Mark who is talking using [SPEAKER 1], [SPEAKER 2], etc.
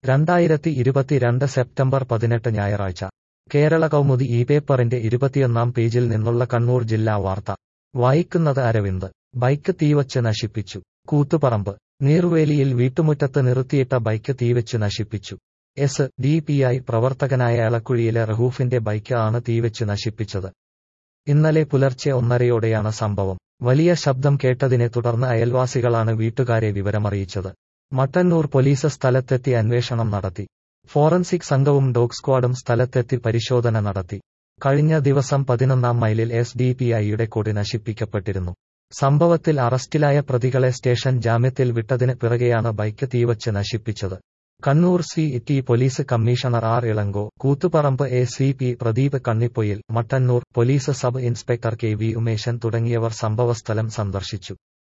[SPEAKER 1] രണ്ടായിരത്തി ഇരുപത്തിരണ്ട് സെപ്റ്റംബർ പതിനെട്ട് ഞായറാഴ്ച കേരള കൗമുദി ഈ പേപ്പറിന്റെ ഇരുപത്തിയൊന്നാം പേജിൽ നിന്നുള്ള കണ്ണൂർ ജില്ലാ വാർത്ത വായിക്കുന്നത് അരവിന്ദ് ബൈക്ക് തീവച്ച് നശിപ്പിച്ചു കൂത്തുപറമ്പ് നീർവേലിയിൽ വീട്ടുമുറ്റത്ത് നിർത്തിയിട്ട ബൈക്ക് തീവച്ച് നശിപ്പിച്ചു എസ് ഡി പി ഐ പ്രവർത്തകനായ എളക്കുഴിയിലെ റഹൂഫിന്റെ ബൈക്ക് ആണ് തീവച്ച് നശിപ്പിച്ചത് ഇന്നലെ പുലർച്ചെ ഒന്നരയോടെയാണ് സംഭവം വലിയ ശബ്ദം കേട്ടതിനെ തുടർന്ന് അയൽവാസികളാണ് വീട്ടുകാരെ വിവരമറിയിച്ചത് മട്ടന്നൂർ പോലീസ് സ്ഥലത്തെത്തി അന്വേഷണം നടത്തി ഫോറൻസിക് സംഘവും ഡോഗ് സ്ക്വാഡും സ്ഥലത്തെത്തി പരിശോധന നടത്തി കഴിഞ്ഞ ദിവസം പതിനൊന്നാം മൈലിൽ എസ് ഡി പി ഐയുടെ കൊടി നശിപ്പിക്കപ്പെട്ടിരുന്നു സംഭവത്തിൽ അറസ്റ്റിലായ പ്രതികളെ സ്റ്റേഷൻ ജാമ്യത്തിൽ വിട്ടതിന് പിറകെയാണ് ബൈക്ക് തീവച്ച് നശിപ്പിച്ചത് Kannur C T police commissioner R Ilango Koothuparamba A C P Pradeep Kannipoyil Mattannur police sub inspector K V Umeshan തുടങ്ങിയവർ സംഭവസ്ഥലം സന്ദർശിച്ചു